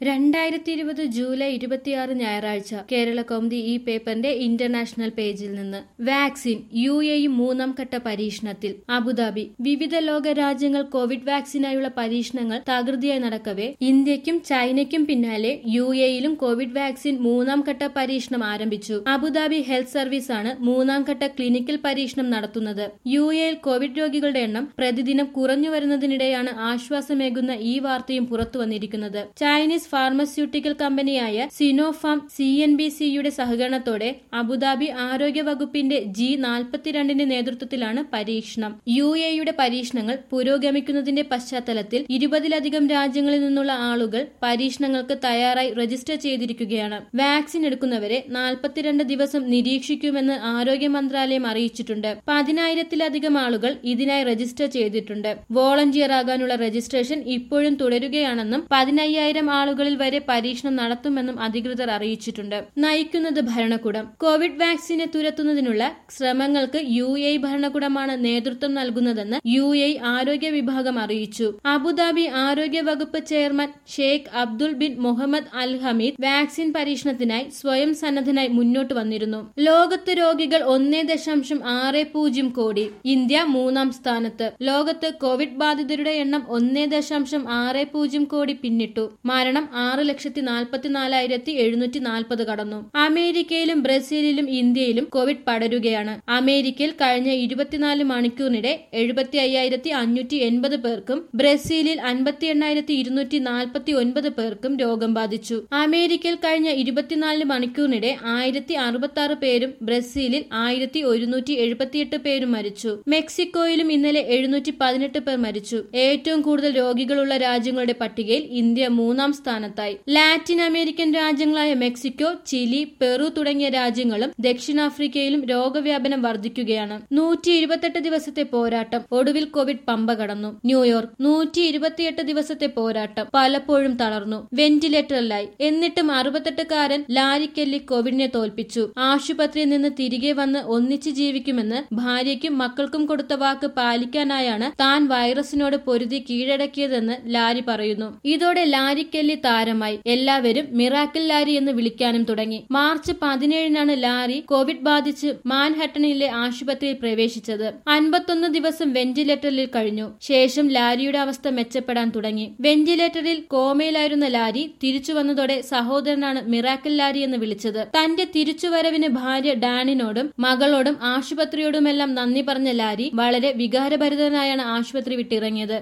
രണ്ടായിരത്തി ഇരുപത് ജൂലൈ ഇരുപത്തിയാറ് ഞായറാഴ്ച കേരള കൗമുദി ഈ പേപ്പറിന്റെ ഇന്റർനാഷണൽ പേജിൽ നിന്ന് വാക്സിൻ യു എ മൂന്നാം ഘട്ട പരീക്ഷണത്തിൽ അബുദാബി വിവിധ ലോക രാജ്യങ്ങൾ കോവിഡ് വാക്സിനായുള്ള പരീക്ഷണങ്ങൾ തകൃതിയായി നടക്കവേ ഇന്ത്യക്കും ചൈനയ്ക്കും പിന്നാലെ യു എയിലും കോവിഡ് വാക്സിൻ മൂന്നാം ഘട്ട പരീക്ഷണം ആരംഭിച്ചു അബുദാബി ഹെൽത്ത് സർവീസ് ആണ് മൂന്നാം ഘട്ട ക്ലിനിക്കൽ പരീക്ഷണം നടത്തുന്നത് യു എയിൽ കോവിഡ് രോഗികളുടെ എണ്ണം പ്രതിദിനം കുറഞ്ഞു വരുന്നതിനിടെയാണ് ആശ്വാസമേകുന്ന ഈ വാർത്തയും പുറത്തു വന്നിരിക്കുന്നത് ചൈനീസ് ഫാർമസ്യൂട്ടിക്കൽ കമ്പനിയായ സിനോഫാം സി എൻ ബി സിയുടെ സഹകരണത്തോടെ അബുദാബി ആരോഗ്യ വകുപ്പിന്റെ ജി നാൽപ്പത്തിരണ്ടിന്റെ നേതൃത്വത്തിലാണ് പരീക്ഷണം യു എയുടെ പരീക്ഷണങ്ങൾ പുരോഗമിക്കുന്നതിന്റെ പശ്ചാത്തലത്തിൽ ഇരുപതിലധികം രാജ്യങ്ങളിൽ നിന്നുള്ള ആളുകൾ പരീക്ഷണങ്ങൾക്ക് തയ്യാറായി രജിസ്റ്റർ ചെയ്തിരിക്കുകയാണ് വാക്സിൻ എടുക്കുന്നവരെ നാൽപ്പത്തിരണ്ട് ദിവസം നിരീക്ഷിക്കുമെന്ന് ആരോഗ്യ മന്ത്രാലയം അറിയിച്ചിട്ടുണ്ട് പതിനായിരത്തിലധികം ആളുകൾ ഇതിനായി രജിസ്റ്റർ ചെയ്തിട്ടുണ്ട് വോളണ്ടിയർ ആകാനുള്ള രജിസ്ട്രേഷൻ ഇപ്പോഴും തുടരുകയാണെന്നും പതിനയ്യായിരം ആളുകളിൽ വരെ പരീക്ഷണം നടത്തുമെന്നും അധികൃതർ അറിയിച്ചിട്ടുണ്ട് നയിക്കുന്നത് ഭരണകൂടം കോവിഡ് വാക്സിനെ തുരത്തുന്നതിനുള്ള ശ്രമങ്ങൾക്ക് യു എ ഭരണകൂടമാണ് നേതൃത്വം നൽകുന്നതെന്ന് യു എ ആരോഗ്യ വിഭാഗം അറിയിച്ചു അബുദാബി ആരോഗ്യ വകുപ്പ് chairman sheikh Abdul bin Muhammad al Hamid vaccine പരീക്ഷണത്തിനായി സ്വയം സന്നദ്ധനായി മുന്നോട്ട് വന്നിരുന്നു ലോകത്ത് രോഗികൾ ഒന്നേ ദശാംശം ആറ് പൂജ്യം കോടി ഇന്ത്യ മൂന്നാം സ്ഥാനത്ത് ലോകത്ത് കോവിഡ് ബാധിതരുടെ എണ്ണം ഒന്നേ ദശാംശം ആറ് പൂജ്യം കോടി പിന്നിട്ടു മരണം ആറ് ലക്ഷത്തി നാൽപ്പത്തിനാലായിരത്തി എഴുന്നൂറ്റി നാൽപ്പത് കടന്നു അമേരിക്കയിലും ബ്രസീലിലും ഇന്ത്യയിലും കോവിഡ് പടരുകയാണ് അമേരിക്കയിൽ കഴിഞ്ഞ ഇരുപത്തിനാല് മണിക്കൂറിനിടെ എഴുപത്തി അയ്യായിരത്തി അഞ്ഞൂറ്റി എൺപത് പേർക്കും ബ്രസീലിൽ അൻപത്തി എണ്ണായിരത്തി ഇരുന്നൂറ്റി നാൽപ്പത്തി ഒൻപത് പേർക്കും രോഗം ബാധിച്ചു അമേരിക്കയിൽ കഴിഞ്ഞ ഇരുപത്തിനാല് മണിക്കൂറിനിടെ ആയിരത്തി അറുപത്തി ആറ് പേരും ബ്രസീലിൽ ആയിരത്തി ഒരുന്നൂറ്റി എഴുപത്തിയെട്ട് പേരും മരിച്ചു മെക്സിക്കോയിലും ഇന്നലെ എഴുന്നൂറ്റി പതിനെട്ട് പേർ മരിച്ചു ഏറ്റവും കൂടുതൽ രോഗികളുള്ള രാജ്യങ്ങളുടെ പട്ടികയിൽ ഇന്ത്യ മൂന്നാം സ്ഥാനത്തായി ലാറ്റിൻ അമേരിക്കൻ രാജ്യങ്ങളായ മെക്സിക്കോ ചിലി പെറു തുടങ്ങിയ രാജ്യങ്ങളും ദക്ഷിണാഫ്രിക്കയിലും രോഗവ്യാപനം വർദ്ധിക്കുകയാണ് നൂറ്റി ഇരുപത്തെട്ട് ദിവസത്തെ പോരാട്ടം ഒടുവിൽ കോവിഡ് പമ്പ കടന്നു ന്യൂയോർക്ക് നൂറ്റി ഇരുപത്തിയെട്ട് ദിവസത്തെ പോരാട്ടം പലപ്പോഴും തളർന്നു വെന്റിലേറ്ററിലായി എന്നിട്ടും അറുപത്തെട്ടുകാരൻ ലാരിക്കെല്ലി കോവിഡിനെ തോൽപ്പിച്ചു ആശുപത്രിയിൽ നിന്ന് തിരികെ വന്ന് ഒന്നിച്ച് ജീവിക്കുമെന്ന് ഭാര്യയ്ക്കും മക്കൾക്കും കൊടുത്ത വാക്ക് പാലിക്കാനായാണ് താൻ വൈറസിനോട് പൊരുതി കീഴടക്കിയതെന്ന് ലാരി പറയുന്നു ഇതോടെ ലാരിക്കെല്ലി താരമായി എല്ലാവരും മിറാക്കിൾ ലാരി എന്ന് വിളിക്കാനും തുടങ്ങി മാർച്ച് പതിനേഴിനാണ് ലാരി കോവിഡ് ബാധിച്ച് മാൻഹട്ടണിലെ ആശുപത്രിയിൽ പ്രവേശിച്ചത് അൻപത്തൊന്ന് ദിവസം വെന്റിലേറ്ററിൽ കഴിഞ്ഞു ശേഷം ലാരിയുടെ അവസ്ഥ മെച്ചപ്പെടാൻ തുടങ്ങി വെന്റിലേറ്ററിൽ കോമയിലായിരുന്ന ലാരി തിരിച്ചു വന്നതോടെ സഹോദരനാണ് മിറാക്കിൾ ലാരി എന്ന് വിളിച്ചത് തന്റെ തിരിച്ചുവരവിന് ഭാര്യ ഡാനിനോടും മകളോടും ആശുപത്രിയോടുമെല്ലാം നന്ദി പറഞ്ഞ ലാരി വളരെ വികാരഭരിതനായാണ് ആശുപത്രി വിട്ടിറങ്ങിയത്